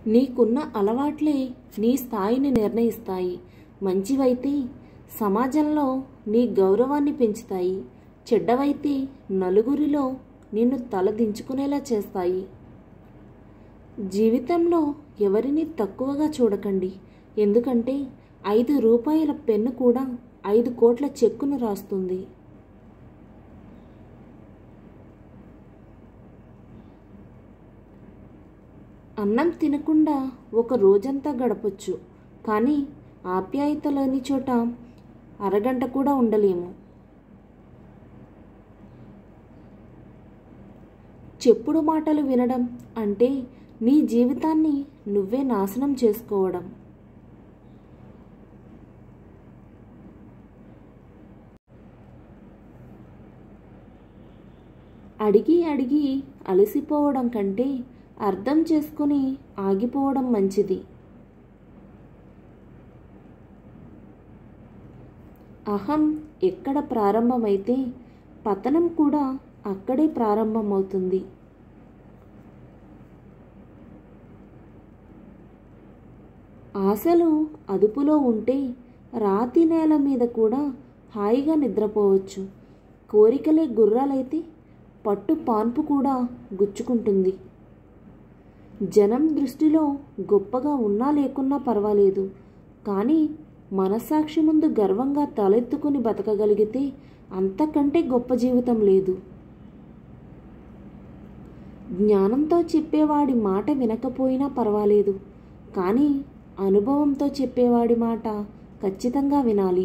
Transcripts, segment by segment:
నీకున్న అలవాట్లే నీ స్థాయిని నిర్ణయిస్తాయి మంచివైతే సమాజంలో నీ గౌరవాన్ని పెంచుతాయి చెడ్డవైతే నలుగురిలో నిన్ను తలదించుకునేలా చేస్తాయి జీవితంలో ఎవరిని తక్కువగా చూడకండి ఎందుకంటే ఐదు రూపాయల పెన్ను కూడా ఐదు కోట్ల చెక్కును రాస్తుంది అన్నం తినకుండా ఒక రోజంతా గడపచ్చు కానీ ఆప్యాయత లేని చోట అరగంట కూడా ఉండలేము చెప్పుడు మాటలు వినడం అంటే నీ జీవితాన్ని నువ్వే నాశనం చేసుకోవడం అడిగి అడిగి అలసిపోవడం కంటే అర్థం చేసుకుని ఆగిపోవడం మంచిది అహం ఎక్కడ ప్రారంభమైతే పతనం కూడా అక్కడే ప్రారంభమవుతుంది ఆశలు అదుపులో ఉంటే రాతి నేల మీద కూడా హాయిగా నిద్రపోవచ్చు కోరికలే గుర్రాలైతే పట్టు పాన్పు కూడా గుచ్చుకుంటుంది జనం దృష్టిలో గొప్పగా ఉన్నా లేకున్నా పర్వాలేదు కానీ మనస్సాక్షి ముందు గర్వంగా తలెత్తుకుని బతకగలిగితే అంతకంటే గొప్ప జీవితం లేదు జ్ఞానంతో చెప్పేవాడి మాట వినకపోయినా పర్వాలేదు కానీ అనుభవంతో చెప్పేవాడి మాట ఖచ్చితంగా వినాలి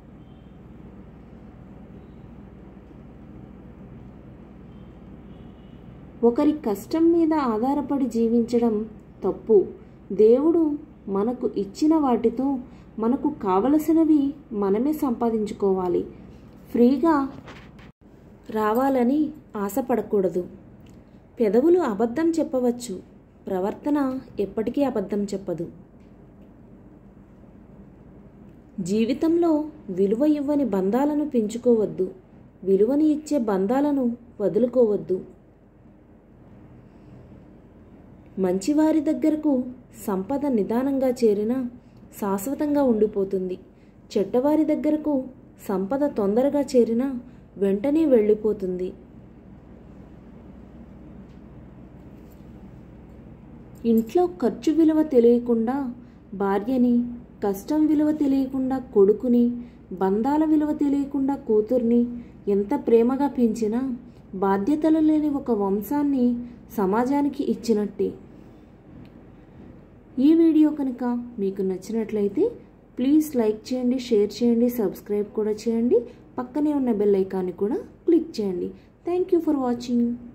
ఒకరి కష్టం మీద ఆధారపడి జీవించడం తప్పు దేవుడు మనకు ఇచ్చిన వాటితో మనకు కావలసినవి మనమే సంపాదించుకోవాలి ఫ్రీగా రావాలని ఆశపడకూడదు పెదవులు అబద్ధం చెప్పవచ్చు ప్రవర్తన ఎప్పటికీ అబద్ధం చెప్పదు జీవితంలో విలువ ఇవ్వని బంధాలను పెంచుకోవద్దు విలువని ఇచ్చే బంధాలను వదులుకోవద్దు మంచివారి దగ్గరకు సంపద నిదానంగా చేరినా శాశ్వతంగా ఉండిపోతుంది చెడ్డవారి దగ్గరకు సంపద తొందరగా చేరినా వెంటనే వెళ్ళిపోతుంది ఇంట్లో ఖర్చు విలువ తెలియకుండా భార్యని కష్టం విలువ తెలియకుండా కొడుకుని బంధాల విలువ తెలియకుండా కూతుర్ని ఎంత ప్రేమగా పెంచినా బాధ్యతలు లేని ఒక వంశాన్ని సమాజానికి ఇచ్చినట్టే ఈ వీడియో కనుక మీకు నచ్చినట్లయితే ప్లీజ్ లైక్ చేయండి షేర్ చేయండి సబ్స్క్రైబ్ కూడా చేయండి పక్కనే ఉన్న బెల్ ఐకాన్ని కూడా క్లిక్ చేయండి థ్యాంక్ యూ ఫర్ వాచింగ్